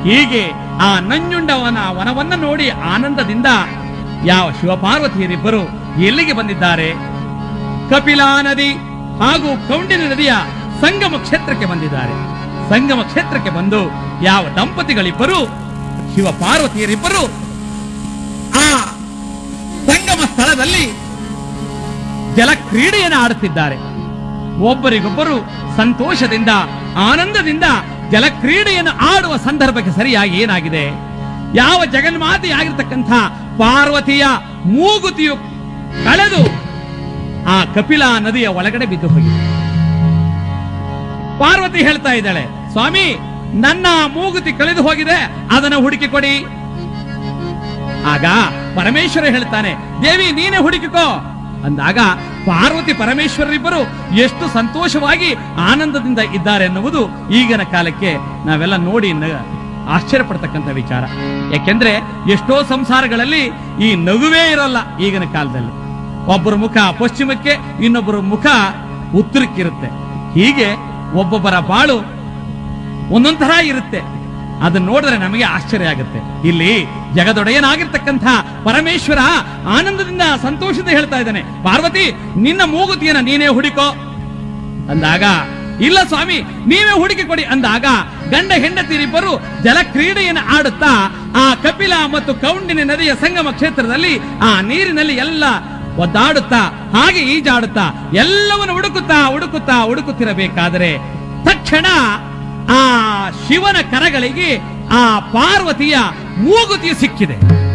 ಹೀಗೆ ಆ ನಂಜುಂಡವನ ವನವನ್ನ ನೋಡಿ ಆನಂದದಿಂದ ಯಾವ ಶಿವಪಾರ್ವತಿಯರಿಬ್ಬರು ಎಲ್ಲಿಗೆ ಬಂದಿದ್ದಾರೆ ಕಪಿಲಾ ನದಿ ಹಾಗೂ ಕೌಂಡಿನ ನದಿಯ ಸಂಗಮ ಕ್ಷೇತ್ರಕ್ಕೆ ಬಂದಿದ್ದಾರೆ ಸಂಗಮ ಕ್ಷೇತ್ರಕ್ಕೆ ಬಂದು ಯಾವ ದಂಪತಿಗಳಿಬ್ಬರು ಶಿವ ಪಾರ್ವತಿಯರಿಬ್ಬರು ಆ ಸಂಗಮ ಸ್ಥಳದಲ್ಲಿ ಜಲ ಕ್ರೀಡೆಯನ್ನು ಆಡುತ್ತಿದ್ದಾರೆ ಒಬ್ಬರಿಗೊಬ್ಬರು ಸಂತೋಷದಿಂದ ಆನಂದದಿಂದ ಜಲ ಕ್ರೀಡೆಯನ್ನು ಆಡುವ ಸಂದರ್ಭಕ್ಕೆ ಸರಿಯಾಗಿ ಏನಾಗಿದೆ ಯಾವ ಜಗನ್ಮಾತೆಯಾಗಿರ್ತಕ್ಕಂಥ ಪಾರ್ವತಿಯ ಮೂಗುತಿಯು ಕಳೆದು ಆ ಕಪಿಲಾ ನದಿಯ ಒಳಗಡೆ ಬಿದ್ದು ಹೋಗಿದೆ ಪಾರ್ವತಿ ಹೇಳ್ತಾ ಇದ್ದಾಳೆ ಸ್ವಾಮಿ ನನ್ನ ಮೂಗುತಿ ಕಳೆದು ಹೋಗಿದೆ ಅದನ್ನು ಹುಡುಕಿ ಕೊಡಿ ಆಗ ಪರಮೇಶ್ವರ ಹೇಳ್ತಾನೆ ದೇವಿ ನೀನೇ ಹುಡುಕಿಕೋ ಅಂದಾಗ ಪಾರ್ವತಿ ಪರಮೇಶ್ವರರಿಬ್ಬರು ಎಷ್ಟು ಸಂತೋಷವಾಗಿ ಆನಂದದಿಂದ ಇದ್ದಾರೆ ಎನ್ನುವುದು ಈಗಿನ ಕಾಲಕ್ಕೆ ನಾವೆಲ್ಲ ನೋಡಿ ನ- ಆಶ್ಚರ್ಯ ಪಡ್ತಕ್ಕಂಥ ವಿಚಾರ ಯಾಕೆಂದ್ರೆ ಎಷ್ಟೋ ಸಂಸಾರಗಳಲ್ಲಿ ಈ ನಗುವೇ ಇರೋಲ್ಲ ಈಗಿನ ಕಾಲದಲ್ಲಿ ಒಬ್ಬರ ಮುಖ ಪಶ್ಚಿಮಕ್ಕೆ ಇನ್ನೊಬ್ಬರ ಮುಖ ಉತ್ತರಕ್ಕಿರುತ್ತೆ ಹೀಗೆ ಒಬ್ಬೊಬ್ಬರ ಬಾಳು ಒಂದೊಂದ್ ತರ ಇರುತ್ತೆ ಅದನ್ನ ನೋಡಿದ್ರೆ ನಮಗೆ ಆಶ್ಚರ್ಯ ಆಗುತ್ತೆ ಇಲ್ಲಿ ಜಗದೊಡೆಯನಾಗಿರ್ತಕ್ಕಂಥ ಪರಮೇಶ್ವರ ಆನಂದದಿಂದ ಸಂತೋಷದಿಂದ ಹೇಳ್ತಾ ಇದ್ದಾನೆ ಪಾರ್ವತಿ ನಿನ್ನ ಮೂಗುತಿಯನ್ನ ನೀನೇ ಹುಡುಕೋ ಅಂದಾಗ ಇಲ್ಲ ಸ್ವಾಮಿ ನೀವೇ ಹುಡುಕಿ ಕೊಡಿ ಅಂದಾಗ ಗಂಡ ಹೆಂಡತಿರಿಬ್ಬರು ಜಲ ಕ್ರೀಡೆಯನ್ನು ಆಡುತ್ತಾ ಆ ಕಪಿಲ ಮತ್ತು ಕೌಂಡಿನ ನದಿಯ ಸಂಗಮ ಕ್ಷೇತ್ರದಲ್ಲಿ ಆ ನೀರಿನಲ್ಲಿ ಎಲ್ಲ ಒದ್ದಾಡುತ್ತಾ ಹಾಗೆ ಈಜಾಡುತ್ತಾ ಎಲ್ಲವನ್ನು ಹುಡುಕುತ್ತಾ ಹುಡುಕುತ್ತಾ ಹುಡುಕುತ್ತಿರಬೇಕಾದರೆ ತಕ್ಷಣ ಆ ಶಿವನ ಕರಗಳಿಗೆ ಆ ಪಾರ್ವತಿಯ ಮೂಗುತಿಯು ಸಿಕ್ಕಿದೆ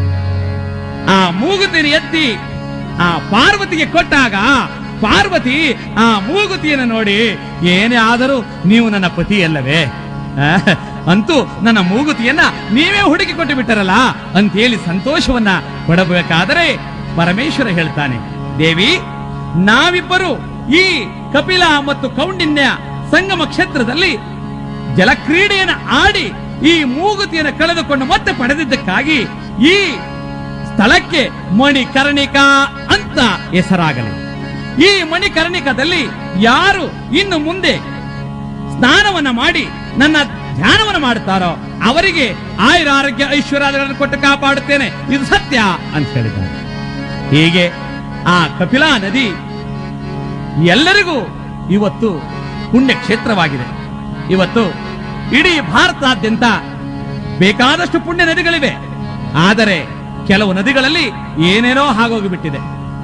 ಆ ಮೂಗುತಿಯನ್ನು ಎತ್ತಿ ಆ ಪಾರ್ವತಿಗೆ ಕೊಟ್ಟಾಗ ಪಾರ್ವತಿ ಆ ಮೂಗುತಿಯನ್ನು ನೋಡಿ ಏನೇ ಆದರೂ ನೀವು ನನ್ನ ಪತಿಯಲ್ಲವೇ ಆ, ಅಂತೂ ನನ್ನ ಮೂಗುತಿಯನ್ನ ನೀವೇ ಹುಡುಕಿ ಕೊಟ್ಟು ಬಿಟ್ಟರಲ್ಲ ಅಂತೇಳಿ ಸಂತೋಷವನ್ನ ಕೊಡಬೇಕಾದರೆ ಪರಮೇಶ್ವರ ಹೇಳ್ತಾನೆ ದೇವಿ ನಾವಿಬ್ಬರು ಈ ಕಪಿಲ ಮತ್ತು ಕೌಂಡಿನ್ಯ ಸಂಗಮ ಕ್ಷೇತ್ರದಲ್ಲಿ ಜಲಕ್ರೀಡೆಯನ್ನು ಆಡಿ ಈ ಮೂಗುತಿಯನ್ನು ಕಳೆದುಕೊಂಡು ಮತ್ತೆ ಪಡೆದಿದ್ದಕ್ಕಾಗಿ ಈ ಸ್ಥಳಕ್ಕೆ ಮಣಿಕರ್ಣಿಕ ಅಂತ ಹೆಸರಾಗಲಿ ಈ ಮಣಿಕರ್ಣಿಕದಲ್ಲಿ ಯಾರು ಇನ್ನು ಮುಂದೆ ಸ್ನಾನವನ್ನ ಮಾಡಿ ನನ್ನ ಧ್ಯಾನವನ್ನು ಮಾಡುತ್ತಾರೋ ಅವರಿಗೆ ಆಯುರ ಆರೋಗ್ಯ ಐಶ್ವರ್ಯಗಳನ್ನು ಕೊಟ್ಟು ಕಾಪಾಡುತ್ತೇನೆ ಇದು ಸತ್ಯ ಅಂತ ಹೇಳಿದ್ದಾರೆ ಹೀಗೆ ಆ ಕಪಿಲಾ ನದಿ ಎಲ್ಲರಿಗೂ ಇವತ್ತು ಪುಣ್ಯ ಕ್ಷೇತ್ರವಾಗಿದೆ ಇವತ್ತು ಇಡೀ ಭಾರತಾದ್ಯಂತ ಬೇಕಾದಷ್ಟು ಪುಣ್ಯ ನದಿಗಳಿವೆ ಆದರೆ ಕೆಲವು ನದಿಗಳಲ್ಲಿ ಏನೇನೋ ಆಗೋಗಿಬಿಟ್ಟಿದೆ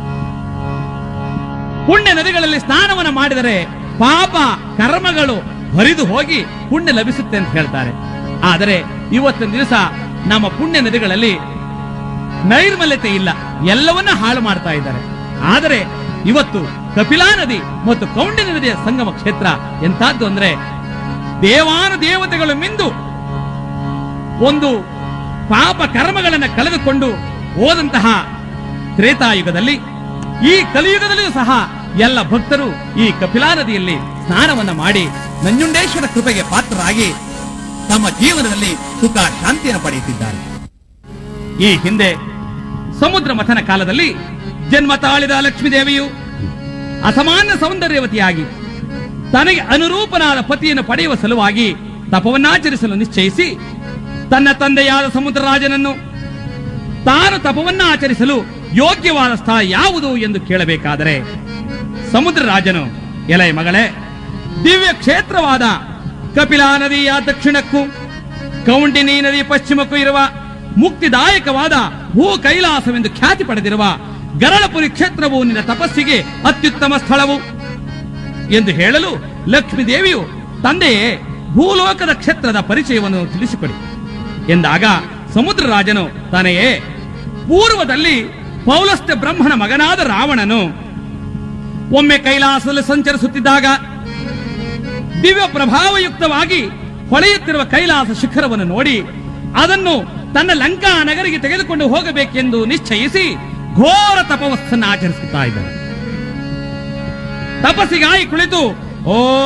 ಪುಣ್ಯ ನದಿಗಳಲ್ಲಿ ಸ್ನಾನವನ್ನು ಮಾಡಿದರೆ ಪಾಪ ಕರ್ಮಗಳು ಹರಿದು ಹೋಗಿ ಪುಣ್ಯ ಲಭಿಸುತ್ತೆ ಅಂತ ಹೇಳ್ತಾರೆ ಆದರೆ ಇವತ್ತಿನ ದಿವಸ ನಮ್ಮ ಪುಣ್ಯ ನದಿಗಳಲ್ಲಿ ನೈರ್ಮಲ್ಯತೆ ಇಲ್ಲ ಎಲ್ಲವನ್ನ ಹಾಳು ಮಾಡ್ತಾ ಇದ್ದಾರೆ ಆದರೆ ಇವತ್ತು ಕಪಿಲಾ ನದಿ ಮತ್ತು ಕೌಂಡಿನ ನದಿಯ ಸಂಗಮ ಕ್ಷೇತ್ರ ಎಂತದ್ದು ಅಂದ್ರೆ ದೇವಾನು ದೇವತೆಗಳು ಮಿಂದು ಒಂದು ಪಾಪ ಕರ್ಮಗಳನ್ನು ಕಳೆದುಕೊಂಡು ಹೋದಂತಹ ತ್ರೇತಾಯುಗದಲ್ಲಿ ಈ ಕಲಿಯುಗದಲ್ಲಿಯೂ ಸಹ ಎಲ್ಲ ಭಕ್ತರು ಈ ಕಪಿಲಾ ನದಿಯಲ್ಲಿ ಸ್ನಾನವನ್ನ ಮಾಡಿ ನಂಜುಂಡೇಶ್ವರ ಕೃಪೆಗೆ ಪಾತ್ರರಾಗಿ ತಮ್ಮ ಜೀವನದಲ್ಲಿ ಸುಖ ಶಾಂತಿಯನ್ನು ಪಡೆಯುತ್ತಿದ್ದಾರೆ ಈ ಹಿಂದೆ ಸಮುದ್ರ ಮಥನ ಕಾಲದಲ್ಲಿ ಜನ್ಮ ತಾಳಿದ ಲಕ್ಷ್ಮೀದೇವಿಯು ಅಸಮಾನ್ಯ ಸೌಂದರ್ಯವತಿಯಾಗಿ ತನಗೆ ಅನುರೂಪನಾದ ಪತಿಯನ್ನು ಪಡೆಯುವ ಸಲುವಾಗಿ ತಪವನ್ನಾಚರಿಸಲು ನಿಶ್ಚಯಿಸಿ ತನ್ನ ತಂದೆಯಾದ ಸಮುದ್ರರಾಜನನ್ನು ತಾನು ತಪವನ್ನ ಆಚರಿಸಲು ಯೋಗ್ಯವಾದ ಸ್ಥಳ ಯಾವುದು ಎಂದು ಕೇಳಬೇಕಾದರೆ ಸಮುದ್ರ ರಾಜನು ಎಲೆ ಮಗಳೇ ದಿವ್ಯ ಕ್ಷೇತ್ರವಾದ ಕಪಿಲಾ ನದಿಯ ದಕ್ಷಿಣಕ್ಕೂ ಕೌಂಡಿನಿ ನದಿ ಪಶ್ಚಿಮಕ್ಕೂ ಇರುವ ಮುಕ್ತಿದಾಯಕವಾದ ಭೂ ಕೈಲಾಸವೆಂದು ಖ್ಯಾತಿ ಪಡೆದಿರುವ ಗರಳಪುರಿ ಕ್ಷೇತ್ರವು ನಿನ್ನ ತಪಸ್ಸಿಗೆ ಅತ್ಯುತ್ತಮ ಸ್ಥಳವು ಎಂದು ಹೇಳಲು ಲಕ್ಷ್ಮೀ ದೇವಿಯು ತಂದೆಯೇ ಭೂಲೋಕದ ಕ್ಷೇತ್ರದ ಪರಿಚಯವನ್ನು ತಿಳಿಸಿಕೊಡಿ ಎಂದಾಗ ಸಮುದ್ರ ರಾಜನು ತನೆಯೇ ಪೂರ್ವದಲ್ಲಿ ಪೌಲಸ್ತ ಬ್ರಹ್ಮನ ಮಗನಾದ ರಾವಣನು ಒಮ್ಮೆ ಕೈಲಾಸದಲ್ಲಿ ಸಂಚರಿಸುತ್ತಿದ್ದಾಗ ದಿವ್ಯ ಪ್ರಭಾವಯುಕ್ತವಾಗಿ ಹೊಳೆಯುತ್ತಿರುವ ಕೈಲಾಸ ಶಿಖರವನ್ನು ನೋಡಿ ಅದನ್ನು ತನ್ನ ಲಂಕಾ ನಗರಿಗೆ ತೆಗೆದುಕೊಂಡು ಹೋಗಬೇಕೆಂದು ನಿಶ್ಚಯಿಸಿ ಘೋರ ತಪವಸ್ಸನ್ನು ಆಚರಿಸುತ್ತಾ ಇದ್ದರು ತಪಸ್ಸಿಗಾಗಿ ಕುಳಿತು ಓ